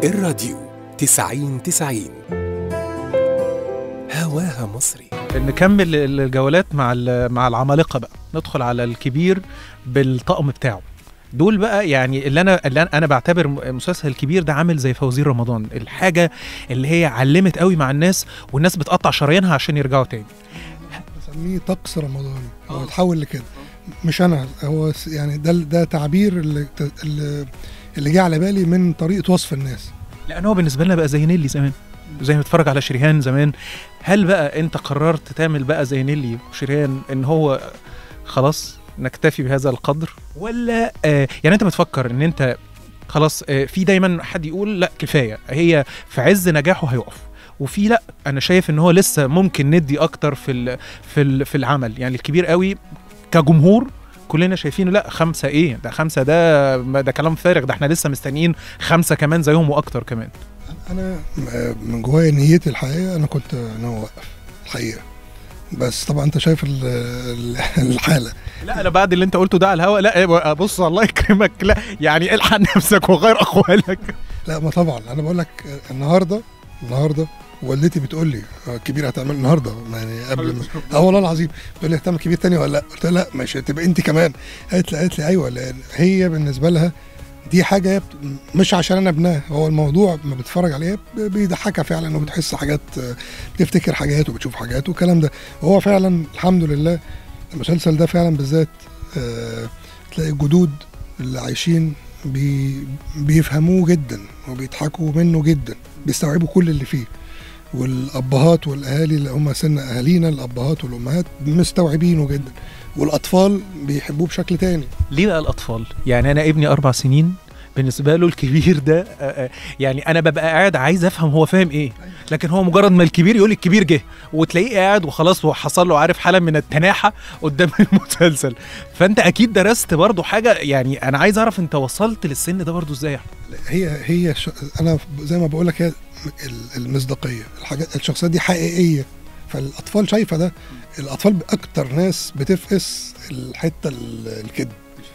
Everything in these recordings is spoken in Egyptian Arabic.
الراديو تسعين تسعين هواها مصري نكمل الجولات مع ال- مع العمالقه بقى ندخل على الكبير بالطقم بتاعه دول بقى يعني اللي انا اللي انا أنا بعتبر م- مسلسل الكبير ده عامل زي فوزير رمضان الحاجه اللي هي علمت قوي مع الناس والناس بتقطع شرايينها عشان يرجعوا تاني بسميه طقس رمضاني هو اتحول لكده مش انا هو س- يعني ده ده تعبير اللي اللي, اللي جه على بالي من طريقه وصف الناس لان هو بالنسبه لنا بقى زي نيلي زمان زي ما بتتفرج على شريهان زمان هل بقى انت قررت تعمل بقى زي نيلي وشريهان ان هو خلاص نكتفي بهذا القدر ولا آه يعني انت بتفكر ان انت خلاص آه في دايما حد يقول لا كفايه هي في عز نجاحه هيقف وفي لا انا شايف ان هو لسه ممكن ندي اكتر في ال في ال في العمل يعني الكبير قوي كجمهور كلنا شايفينه لا خمسه ايه ده خمسه ده ده كلام فارغ ده احنا لسه مستنيين خمسه كمان زيهم واكتر كمان انا م- من جوايا نيتي الحقيقه انا كنت ناوي اوقف الحقيقه بس طبعا انت شايف ال- ال- الحاله لا انا بعد اللي انت قلته ده على الهواء لا بص الله يكرمك لا يعني الحق نفسك وغير اقوالك لا ما طبعا انا بقول لك النهارده النهارده والدتي بتقول لي آه، كبير هتعمل النهارده يعني قبل ما اه والله العظيم بتقول لي هتعمل كبير تاني ولا لا قلت لها لا مش هتبقى انت كمان قالت لي قالت لي ايوه لان هي بالنسبه لها دي حاجه هي بت- مش عشان انا ابنها هو الموضوع ما بتتفرج عليه ب- بيضحكها فعلا وبتحس حاجات آه، بتفتكر حاجات وبتشوف حاجات والكلام ده وهو فعلا الحمد لله المسلسل ده فعلا بالذات آه، تلاقي الجدود اللي عايشين بي بيفهموه جدا وبيضحكوا منه جدا بيستوعبوا كل اللي فيه والابهات والاهالي اللي هم سن اهالينا الابهات والامهات مستوعبينه جدا والاطفال بيحبوه بشكل تاني ليه بقى الاطفال يعني انا ابني اربع سنين بالنسبه له الكبير ده آه، آه، يعني انا ببقى قاعد عايز افهم هو فاهم ايه لكن هو مجرد ما الكبير يقول الكبير جه وتلاقيه قاعد وخلاص وحصل له عارف حاله من التناحه قدام المسلسل فانت اكيد درست برضو حاجه يعني انا عايز اعرف انت وصلت للسن ده برضو ازاي يا أحمد؟ هي هي ش... انا زي ما بقول لك هي ال- المصداقيه الحاجات الشخصيات دي حقيقيه فالاطفال شايفه ده الاطفال اكتر ناس بتفقس الحته ال- الكذب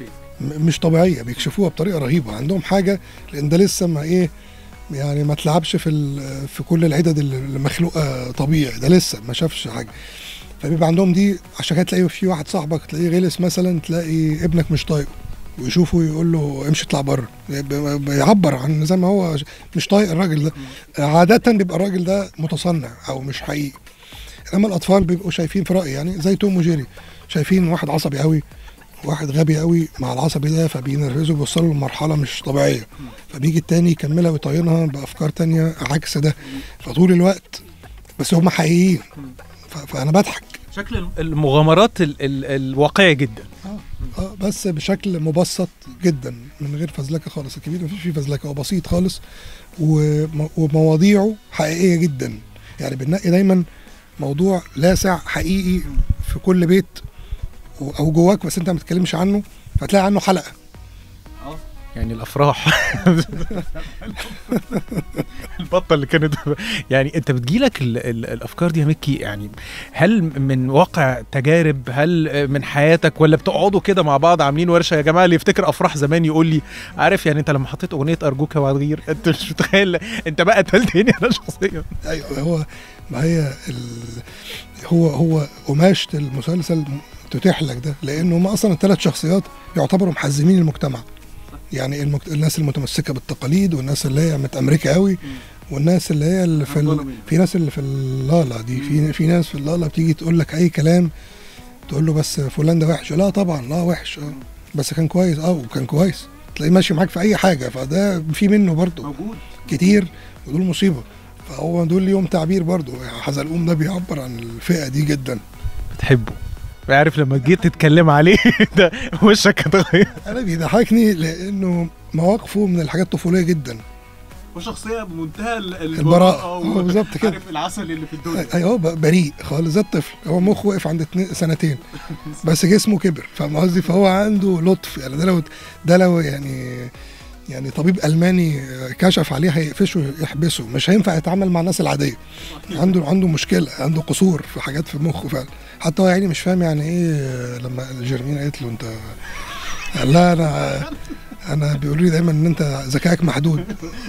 م- مش طبيعيه بيكشفوها بطريقه رهيبه عندهم حاجه لان ده لسه ما ايه يعني ما تلعبش في ال- في كل العدد اللي اللي مخلوقه طبيعي ده لسه ما شافش حاجه فبيبقى عندهم دي عشان كده تلاقي في واحد صاحبك تلاقيه غلس مثلا تلاقي ابنك مش طايقه ويشوفه يقول له امشي اطلع بره بي- بيعبر عن زي ما هو مش طايق الراجل ده عادة بيبقى الراجل ده متصنع او مش حقيقي انما الاطفال بيبقوا شايفين في رايي يعني زي توم وجيري شايفين واحد عصبي قوي واحد غبي قوي مع العصبي ده فبينرفزوا بيوصلوا لمرحله مش طبيعيه فبيجي التاني يكملها ويطينها بافكار تانية عكس ده فطول الوقت بس هم حقيقيين ف- فانا بضحك شكل المغامرات ال ال الواقعيه جدا اه بس بشكل مبسط جدا من غير فزلكه خالص الكبير مفيش فيه فزلكه هو بسيط خالص وم- ومواضيعه حقيقيه جدا يعني بنلاقي دايما موضوع لاسع حقيقي في كل بيت و- او جواك بس انت ما بتتكلمش عنه فتلاقي عنه حلقه يعني الافراح البطه اللي كانت يعني انت بتجيلك ال ال الافكار دي يا مكي يعني هل من واقع تجارب هل من حياتك ولا بتقعدوا كده مع بعض عاملين ورشه يا جماعه اللي يفتكر افراح زمان يقول لي عارف يعني انت لما حطيت اغنيه ارجوك يا وغير انت مش متخيل انت بقى قتلتني انا شخصيا ايوه هو ما هي ال... هو هو قماشه المسلسل تتيح لك ده لانه هم اصلا الثلاث شخصيات يعتبروا محزمين المجتمع يعني المك... الناس المتمسكه بالتقاليد والناس اللي هي متامركه قوي والناس اللي هي اللي في ال... في ناس اللي في اللالا دي في في ناس في اللالا بتيجي تقول لك اي كلام تقول له بس فلان ده وحش لا طبعا لا وحش اه بس كان كويس اه وكان كويس تلاقيه ماشي معاك في اي حاجه فده في منه برضه موجود كتير ودول مصيبه فهو دول ليهم تعبير برضه يعني حزلقوم ده بيعبر عن الفئه دي جدا بتحبه عارف لما جيت تتكلم عليه ده وشك اتغير انا بيضحكني لانه مواقفه من الحاجات الطفوليه جدا وشخصيه بمنتهى البراءه هو بالظبط كده العسل اللي في الدنيا ايوه ب- بريء خالص زي الطفل هو مخه وقف عند اتنين سنتين بس جسمه كبر فاهم قصدي فهو عنده لطف يعني ده لو ده لو يعني يعني طبيب الماني كشف عليه هيقفشه يحبسه مش هينفع يتعامل مع الناس العاديه عنده عنده مشكله عنده قصور في حاجات في مخه فعلا حتى هو يعني مش فاهم يعني ايه لما جيرمين قالت له انت قال لا انا انا بيقولوا لي دايما ان انت ذكائك محدود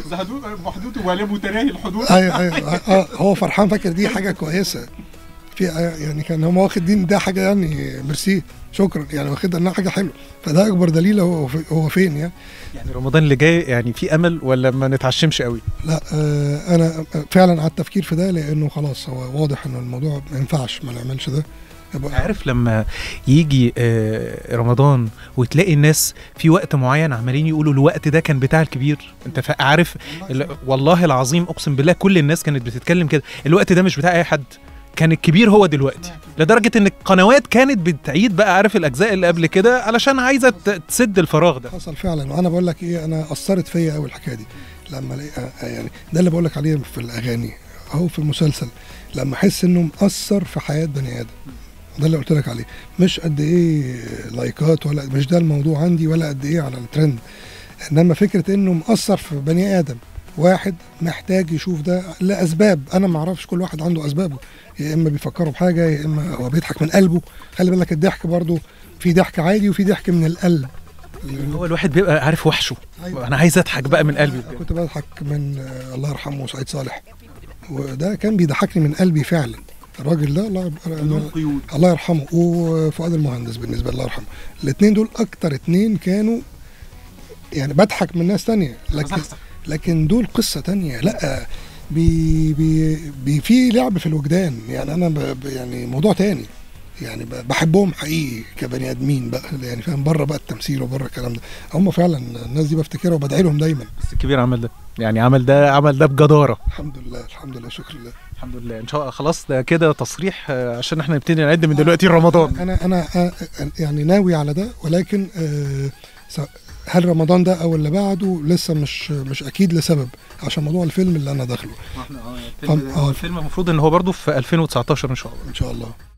محدود ولا متناهي الحدود ايوه ايوه اه هو فرحان فاكر دي حاجه كويسه في يعني كان هم واخد دين ده حاجه يعني ميرسي شكرا يعني واخدها انها حاجه حلوه فده اكبر دليل هو هو فين يعني يعني رمضان اللي جاي يعني في امل ولا ما نتعشمش قوي لا آه انا فعلا على التفكير في ده لانه خلاص هو واضح ان الموضوع ما ينفعش ما نعملش ده يبقى عارف لما يجي آه، رمضان وتلاقي الناس في وقت معين عمالين يقولوا الوقت ده كان بتاع الكبير انت فا- عارف ال- والله العظيم اقسم بالله كل الناس كانت بتتكلم كده الوقت ده مش بتاع اي حد كان الكبير هو دلوقتي لدرجه ان القنوات كانت بتعيد بقى عارف الاجزاء اللي قبل كده علشان عايزه ت- تسد الفراغ ده حصل فعلا وانا بقول لك ايه انا اثرت فيا قوي الحكايه دي لما الاقي آه، يعني ده اللي بقول لك عليه في الاغاني او في المسلسل لما احس انه مأثر في حياه بني ادم ده اللي قلت لك عليه مش قد ايه لايكات ولا مش ده الموضوع عندي ولا قد ايه على الترند انما فكره انه مأثر في بني ادم واحد محتاج يشوف ده لاسباب انا ما اعرفش كل واحد عنده اسبابه يا اما بيفكروا بحاجه يا اما هو بيضحك من قلبه خلي بالك الضحك برضه في ضحك عادي وفي ضحك من القلب هو الواحد بيبقى عارف وحشه أيوة. انا عايز اضحك بقى من قلبي أنا كنت بضحك من آه، الله يرحمه سعيد صالح وده كان بيضحكني من قلبي فعلا الراجل ده الله يب- الله يرحمه وفؤاد المهندس بالنسبه لله يرحمه الاثنين دول اكتر اتنين كانوا يعني بضحك من ناس تانية لكن لكن دول قصه تانية لا بي بي بي في لعب في الوجدان يعني انا ب ب- يعني موضوع تاني يعني ب- بحبهم حقيقي كبني ادمين بقى يعني فاهم بره بقى التمثيل وبره الكلام ده هم فعلا الناس دي بفتكرها وبدعي لهم دايما بس الكبير عمل ده يعني عمل ده عمل ده بجداره الحمد لله الحمد لله شكر لله الحمد لله ان شاء الله خلاص ده كده تصريح آه، عشان احنا نبتدي نعد من دلوقتي رمضان انا انا أنا- يعني ناوي على ده ولكن آه، س- هل رمضان ده او اللي بعده لسه مش مش اكيد لسبب عشان موضوع الفيلم اللي انا داخله الفيلم آه. الفيلم المفروض ان هو برضه في 2019 ان شاء الله ان شاء الله